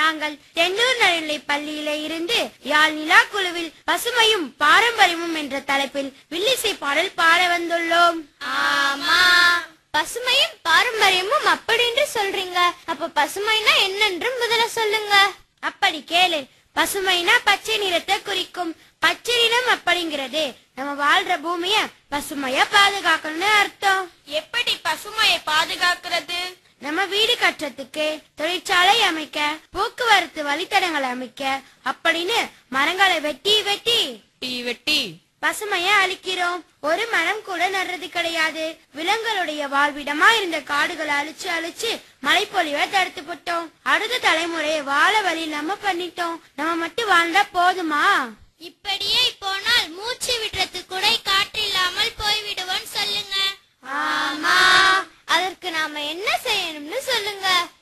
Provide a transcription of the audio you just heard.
நாங்கள் தென்னூர் நடுநிலை பள்ளியில இருந்து யாழ் நிலா குழுவில் பசுமையும் பாரம்பரியமும் என்ற தலைப்பில் வில்லிசை பாடல் பாட வந்துள்ளோம் ஆமா பசுமையும் பாரம்பரியமும் அப்படின்னு சொல்றீங்க அப்ப பசுமைனா என்னன்று முதல்ல சொல்லுங்க அப்படி கேளு பசுமைனா பச்சை நிறத்தை குறிக்கும் பச்சை நிறம் அப்படிங்கிறது நம்ம வாழ்ற பூமிய பசுமையா பாதுகாக்கணும்னு அர்த்தம் எப்படி பசுமையை பாதுகாக்கிறது நம்ம வீடு கட்டுறதுக்கு தொழிற்சாலை அமைக்க போக்குவரத்து வழித்தடங்களை அமைக்க அப்படின்னு மரங்களை வெட்டி வெட்டி டீ வெட்டி பசுமையை அழிக்கிறோம் ஒரு மரம் கூட நடுறது கிடையாது விலங்குகளுடைய வாழ்விடமா இருந்த காடுகளை அழிச்சு அழிச்சு மழைப்பொழிவை தடுத்து போட்டோம் அடுத்த தலைமுறையை வாழ வழி இல்லாம பண்ணிட்டோம் நம்ம மட்டும் வாழ்ந்தா போதுமா இப்படியே போனால் மூச்சு விடுறது கூட காற்று இல்லாமல் போய்விடுவோம் சொல்லுங்க ஆமா அதற்கு நாம என்ன செய்யணும்னு சொல்லுங்க